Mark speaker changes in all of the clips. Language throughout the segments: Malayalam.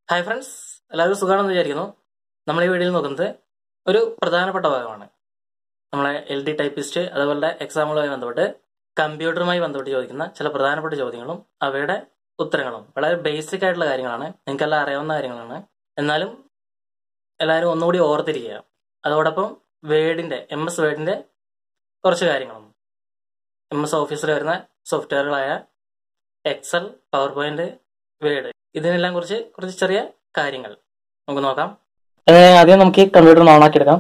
Speaker 1: ഹായ് ഫ്രണ്ട്സ് എല്ലാവരും സുഖമാണെന്ന് വിചാരിക്കുന്നു നമ്മൾ ഈ വീഡിയോയിൽ നോക്കുന്നത് ഒരു പ്രധാനപ്പെട്ട ഭാഗമാണ് നമ്മളെ എൽ ഡി ടൈപ്പിസ്റ്റ് അതുപോലെ എക്സാമുകളുമായി ബന്ധപ്പെട്ട് കമ്പ്യൂട്ടറുമായി ബന്ധപ്പെട്ട് ചോദിക്കുന്ന ചില പ്രധാനപ്പെട്ട ചോദ്യങ്ങളും അവയുടെ ഉത്തരങ്ങളും വളരെ ബേസിക് ആയിട്ടുള്ള കാര്യങ്ങളാണ് നിങ്ങൾക്കെല്ലാം അറിയാവുന്ന കാര്യങ്ങളാണ് എന്നാലും എല്ലാവരും ഒന്നുകൂടി ഓർത്തിരിക്കുക അതോടൊപ്പം വേഡിന്റെ എം എസ് വേഡിന്റെ കുറച്ച് കാര്യങ്ങളും എം എസ് ഓഫീസിൽ വരുന്ന സോഫ്റ്റ്വെയറുകളായ എക്സൽ പവർ പോയിന്റ് വേഡ് ഇതിനെല്ലാം കുറിച്ച് കുറച്ച് ചെറിയ കാര്യങ്ങൾ നമുക്ക് നോക്കാം ഏഹ് ആദ്യം നമുക്ക് ഈ കമ്പ്യൂട്ടർ ഓണാക്കി എടുക്കാം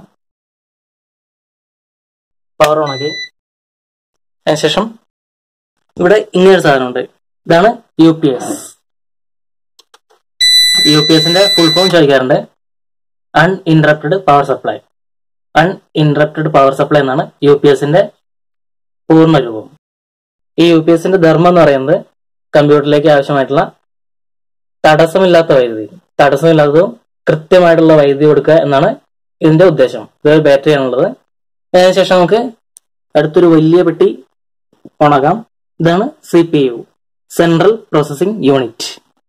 Speaker 1: പവർ ഓണാക്കി അതിനുശേഷം ഇവിടെ ഇങ്ങനൊരു സാധനമുണ്ട് ഇതാണ് U P S U P എസിന്റെ ഫുൾ ഫോം ചോദിക്കാറുണ്ട് uninterrupted power supply uninterrupted power supply എന്നാണ് യു പി എസിന്റെ പൂർണ്ണ രൂപം ഈ യു പി എസിന്റെ ധർമ്മം എന്ന് പറയുന്നത് കമ്പ്യൂട്ടറിലേക്ക് ആവശ്യമായിട്ടുള്ള തടസ്സമില്ലാത്ത വൈദ്യുതി തടസ്സമില്ലാത്തതും കൃത്യമായിട്ടുള്ള വൈദ്യുതി കൊടുക്കുക എന്നാണ് ഇതിന്റെ ഉദ്ദേശം ഇതൊരു ബാറ്ററി ആണുള്ളത് അതിനുശേഷം നമുക്ക് അടുത്തൊരു വലിയ പെട്ടി ഓണാക്കാം ഇതാണ് C P U central processing unit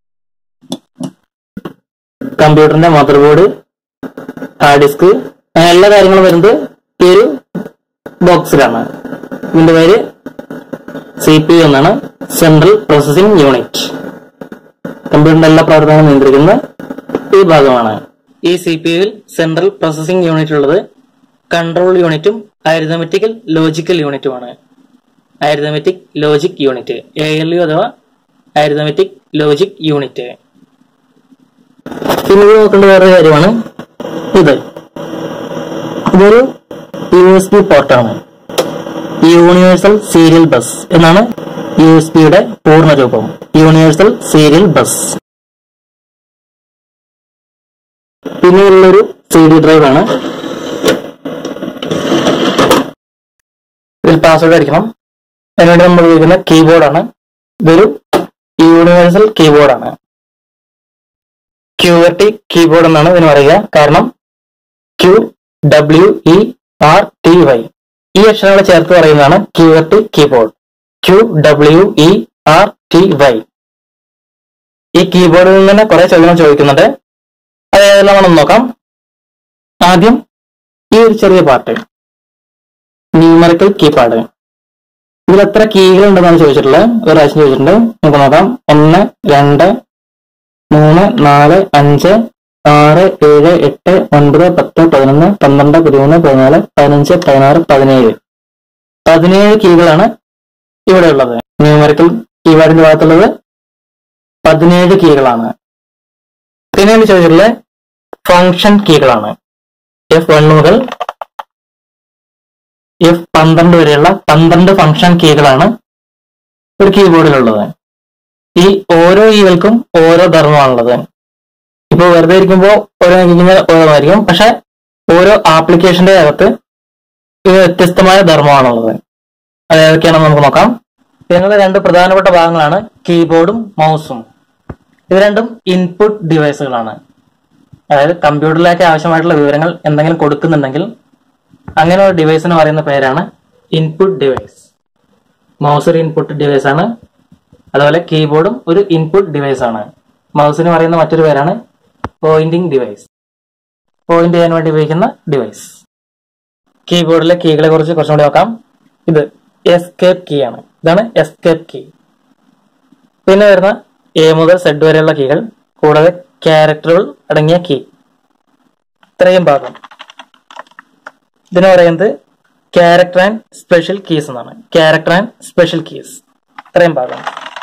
Speaker 1: കമ്പ്യൂട്ടറിന്റെ മദർ ബോർഡ് ഹാർഡ് ഡിസ്ക് അങ്ങനെ എല്ലാ കാര്യങ്ങളും വരുന്നത് ഈ ഒരു ബോക്സിലാണ് ഇതിന്റെ പേര് സി പി യു എന്നാണ് സെൻട്രൽ പ്രോസസിംഗ് യൂണിറ്റ് കമ്പ്യൂട്ടറിന്റെ എല്ലാ പ്രവർത്തനങ്ങളും നിയന്ത്രിക്കുന്ന ഈ ഭാഗമാണ് ഈ സി പി യുവിൽ സെൻട്രൽ പ്രോസസിംഗ് യൂണിറ്റ് ഉള്ളത് കൺട്രോൾ യൂണിറ്റും അരിതമെറ്റിക്കൽ ലോജിക്കൽ യൂണിറ്റുമാണ് arithmetic logic unit A L U അഥവാ അരിതമെറ്റിക് ലോജിക് യൂണിറ്റ് പിന്നെ ഇത് നോക്കേണ്ട വേറൊരു കാര്യമാണ് ഇത് ഇതൊരു U S B പോർട്ടാണ് universal serial bus എന്നാണ് യു എസ് പിയുടെ പൂർണ്ണ രൂപം യൂണിവേഴ്സൽ സീരിയൽ ബസ് പിന്നെ ഉള്ളൊരു സി ഡി ഡ്രൈവ് ആണ് ഇതിൽ പാസ്വേഡ് അടിക്കണം അതിനുവേണ്ടി നമ്മൾ ഉപയോഗിക്കുന്ന കീബോർഡാണ് ഇതൊരു യൂണിവേഴ്സൽ കീബോർഡാണ് ക്യൂവർട്ടി കീബോർഡ് എന്നാണ് ഇതിന് പറയുക കാരണം Q W E R T Y ഈ അക്ഷരങ്ങൾ ചേർത്ത് പറയുന്നതാണ് QWERTY keyboard Q W E R T Y ഈ കീബോർഡിൽ നിന്ന് തന്നെ കുറെ ചോദ്യങ്ങൾ ചോദിക്കുന്നുണ്ട് അതെല്ലാം നമ്മൾ നോക്കാം ആദ്യം ഈ ഒരു ചെറിയ പാർട്ട് ന്യൂമറിക്കൽ കീപാഡ് ഇതിൽ എത്ര കീകൾ ഉണ്ടെന്നാണ് ചോദിച്ചിട്ടുള്ളത് ഒരു പ്രാവശ്യം ചോദിച്ചിട്ടുണ്ട് നമുക്ക് നോക്കാം ഒന്ന് രണ്ട് മൂന്ന് നാല് അഞ്ച് ആറ് ഏഴ് എട്ട് ഒൻപത് പത്ത് പതിനൊന്ന് പന്ത്രണ്ട് പതിമൂന്ന് പതിനാല് പതിനഞ്ച് പതിനാറ് പതിനേഴ് പതിനേഴ് കീകളാണ് ഇവിടെ ഉള്ളത് ന്യൂമറിക്കൽ കീപാഡിന്റെ ഭാഗത്തുള്ളത് പതിനേഴ് കീകളാണ് പിന്നീട് ചോദിച്ചിട്ടുള്ളത് ഫങ്ഷൻ കീകളാണ് എഫ് വൺ മുതൽ എഫ് പന്ത്രണ്ട് വരെയുള്ള പന്ത്രണ്ട് ഫങ്ഷൻ കീകളാണ് ഒരു കീബോർഡിലുള്ളത് ഈ ഓരോ കീകൾക്കും ഓരോ ധർമ്മമാണുള്ളത് ഇപ്പൊ വെറുതെ ഇരിക്കുമ്പോൾ ഓരോ കഴിഞ്ഞാൽ ഓരോന്നായിരിക്കും പക്ഷെ ഓരോ ആപ്ലിക്കേഷന്റെ അകത്ത് ഇത് വ്യത്യസ്തമായ ധർമ്മമാണുള്ളത് അത് ഏതൊക്കെയാണെന്ന് നമുക്ക് നോക്കാം ഇതിനുള്ള രണ്ട് പ്രധാനപ്പെട്ട ഭാഗങ്ങളാണ് കീബോർഡും മൗസും ഇത് രണ്ടും ഇൻപുട്ട് ഡിവൈസുകളാണ് അതായത് കമ്പ്യൂട്ടറിലേക്ക് ആവശ്യമായിട്ടുള്ള വിവരങ്ങൾ എന്തെങ്കിലും കൊടുക്കുന്നുണ്ടെങ്കിൽ അങ്ങനെ ഒരു ഡിവൈസിന് പറയുന്ന പേരാണ് ഇൻപുട്ട് ഡിവൈസ് മൗസ് ഒരു ഇൻപുട്ട് ഡിവൈസ് ആണ് അതുപോലെ കീബോർഡും ഒരു ഇൻപുട്ട് ഡിവൈസ് ആണ് മൗസിന് പറയുന്ന മറ്റൊരു പേരാണ് പോയിന്റിംഗ് ഡിവൈസ് പോയിന്റ് ചെയ്യാൻ വേണ്ടി ഉപയോഗിക്കുന്ന ഡിവൈസ് കീബോർഡിലെ കീകളെ കുറിച്ച് കുറച്ചും കൂടി നോക്കാം ഇത് എസ്കേപ്പ് കീ ആണ് ഇതാണ് എസ്കേപ്പ് കീ പിന്നെ വരുന്ന എ മുതൽ സെഡ് വരെയുള്ള കീകൾ കൂടാതെ ക്യാരക്ടറുകൾ അടങ്ങിയ കീ ഇത്രയും ഭാഗം ഇതിന് പറയുന്നത് ക്യാരക്ടർ ആൻഡ് സ്പെഷ്യൽ കീസ് എന്നാണ് ക്യാരക്ടർ ആൻഡ് സ്പെഷ്യൽ കീസ് ഇത്രയും ഭാഗം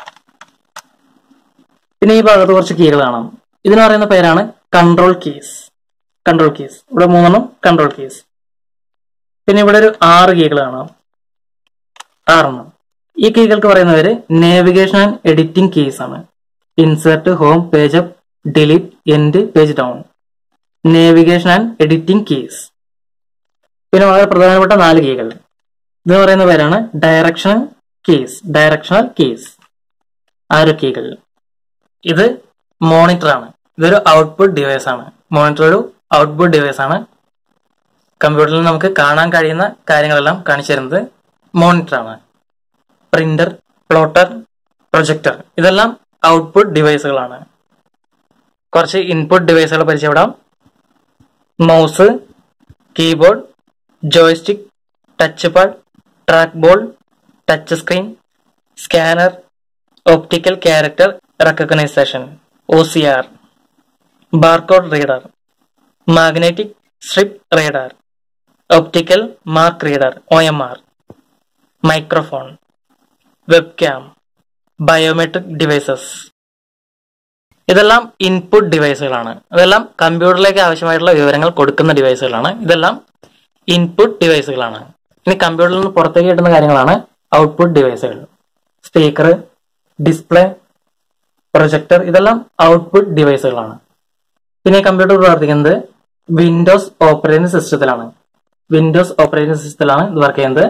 Speaker 1: പിന്നെ ഈ ഭാഗത്ത് കുറച്ച് കീകൾ കാണാം ഇതിന് പറയുന്ന പേരാണ് കൺട്രോൾ കീസ് കൺട്രോൾ കീസ് ഇവിടെ മൂന്നെണ്ണം കൺട്രോൾ കീസ് പിന്നെ ഇവിടെ ഒരു ആറ് കീകൾ കാണാം ആറെണ്ണം ഈ കീകൾക്ക് പറയുന്ന പേര് നേവിഗേഷൻ ആൻഡ് എഡിറ്റിംഗ് കീസ് ആണ് insert home page up delete end page down navigation and editing keys പിന്നെ വളരെ പ്രധാനപ്പെട്ട നാല് കീകൾ ഇത് പറയുന്ന പേരാണ് ഡയറക്ഷണൽ കീസ് ഡയറക്ഷണൽ കീസ് ആറ് കീകൾ ഇത് മോണിറ്റർ ആണ് ഇതൊരു ഔട്ട്പുട്ട് ഡിവൈസ് ആണ് മോണിറ്റർ ഒരു ഔട്ട്പുട്ട് ഡിവൈസ് ആണ് കമ്പ്യൂട്ടറിൽ നമുക്ക് കാണാൻ കഴിയുന്ന കാര്യങ്ങളെല്ലാം കാണിച്ചു തരുന്നത് മോണിറ്റർ ആണ് പ്രിന്റർ പ്ലോട്ടർ പ്രൊജക്ടർ ഇതെല്ലാം ഔട്ട്പുട്ട് ഡിവൈസുകളാണ് കുറച്ച് ഇൻപുട്ട് ഡിവൈസുകൾ പരിചയപ്പെടാം mouse keyboard joystick touch pad track ball touch screen scanner optical character recognition O C R barcode reader magnetic strip reader optical mark reader O M R microphone web cam biometric devices ഇതെല്ലാം ഇൻപുട്ട് ഡിവൈസുകളാണ് ഇതെല്ലാം കമ്പ്യൂട്ടറിലേക്ക് ആവശ്യമായിട്ടുള്ള വിവരങ്ങൾ കൊടുക്കുന്ന ഡിവൈസുകളാണ് ഇതെല്ലാം ഇൻപുട്ട് ഡിവൈസുകളാണ് ഇനി കമ്പ്യൂട്ടറിൽ നിന്ന് പുറത്തേക്ക് കിട്ടുന്ന കാര്യങ്ങളാണ് ഔട്ട്പുട്ട് ഡിവൈസുകൾ സ്പീക്കർ ഡിസ്പ്ലേ പ്രൊജക്ടർ ഇതെല്ലാം ഔട്ട്പുട്ട് ഡിവൈസുകളാണ് പിന്നെ കമ്പ്യൂട്ടർ പ്രവർത്തിക്കുന്നത് വിൻഡോസ് ഓപ്പറേറ്റിംഗ് സിസ്റ്റത്തിലാണ് വിൻഡോസ് ഓപ്പറേറ്റിംഗ് സിസ്റ്റത്തിലാണ് ഇത് വർക്ക് ചെയ്യുന്നത്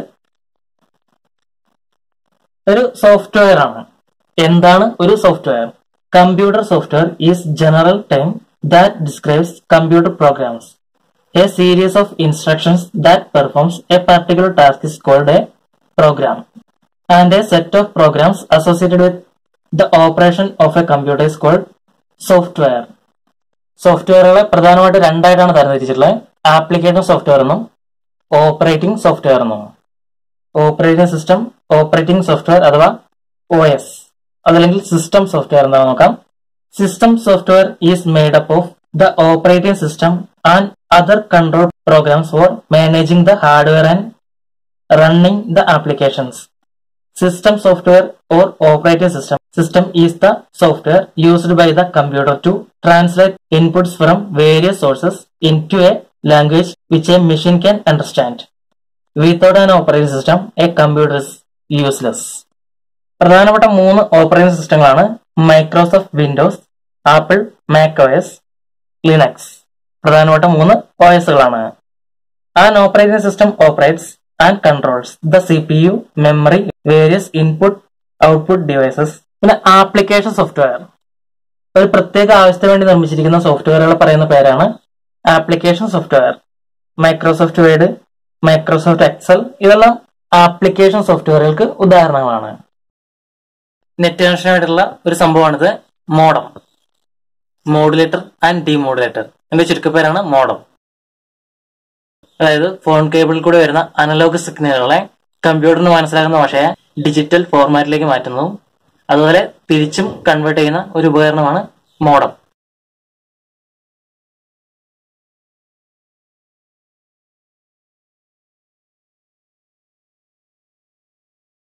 Speaker 1: ഒരു സോഫ്റ്റ്വെയർ ആണ് എന്താണ് ഒരു software computer software is general time that describes computer programs a series of instructions that performs a particular task is called a program and a set of programs associated with the operation of a computer is called software സോഫ്റ്റ്വെയറുകളെ പ്രധാനമായിട്ട് രണ്ടായിട്ടാണ് തരംതിരിച്ചിട്ടുള്ളത് ആപ്ലിക്കേഷൻ സോഫ്റ്റ്വെയർ എന്നും ഓപ്പറേറ്റിംഗ് സോഫ്റ്റ്വെയർ എന്നും ഓപ്പറേറ്റിംഗ് സിസ്റ്റം ഓപ്പറേറ്റിംഗ് സോഫ്റ്റ്വെയർ അഥവാ ഒ എസ് അതല്ലെങ്കിൽ സിസ്റ്റം സോഫ്റ്റ്വെയർ എന്താണെന്ന് നോക്കാം system software is made up of the operating system and other control programs for managing the hardware and running the applications System software or operating system. System is the software used by the computer to translate inputs from various sources into a language which a machine can understand. Without an operating system, a computer is useless. പ്രധാനപ്പെട്ട മൂന്ന് ഓപ്പറേറ്റിംഗ് സിസ്റ്റങ്ങളാണ് Microsoft Windows Apple Mac O S Linux പ്രധാനപ്പെട്ട മൂന്ന് ഒ എസുകളാണ് an operating system operates and controls the C P U memory various input output devices പിന്നെ ആപ്ലിക്കേഷൻ സോഫ്റ്റ്വെയർ ഒരു പ്രത്യേക ആവശ്യത്തിന് വേണ്ടി നിർമ്മിച്ചിരിക്കുന്ന സോഫ്റ്റ്വെയറുകൾ പറയുന്ന പേരാണ് application software Microsoft Word Microsoft Excel ഇതെല്ലാം ആപ്ലിക്കേഷൻ സോഫ്റ്റ്വെയറുകൾക്ക് ഉദാഹരണങ്ങളാണ് നെറ്റ് കണക്ഷനായിട്ടുള്ള ഒരു സംഭവമാണിത് മോഡം മോഡുലേറ്റർ ആൻഡ് ഡിമോഡുലേറ്റർ എന്റെ ചുരുക്കപ്പേരാണ് മോഡം അതായത് ഫോൺ കേബിളിൽ കൂടി വരുന്ന അനലോഗ് സിഗ്നലുകളെ കമ്പ്യൂട്ടറിന് മനസ്സിലാക്കുന്ന ഭാഷയെ ഡിജിറ്റൽ ഫോർമാറ്റിലേക്ക് മാറ്റുന്നതും അതുപോലെ തിരിച്ചും കൺവേർട്ട് ചെയ്യുന്ന ഒരു ഉപകരണമാണ് മോഡം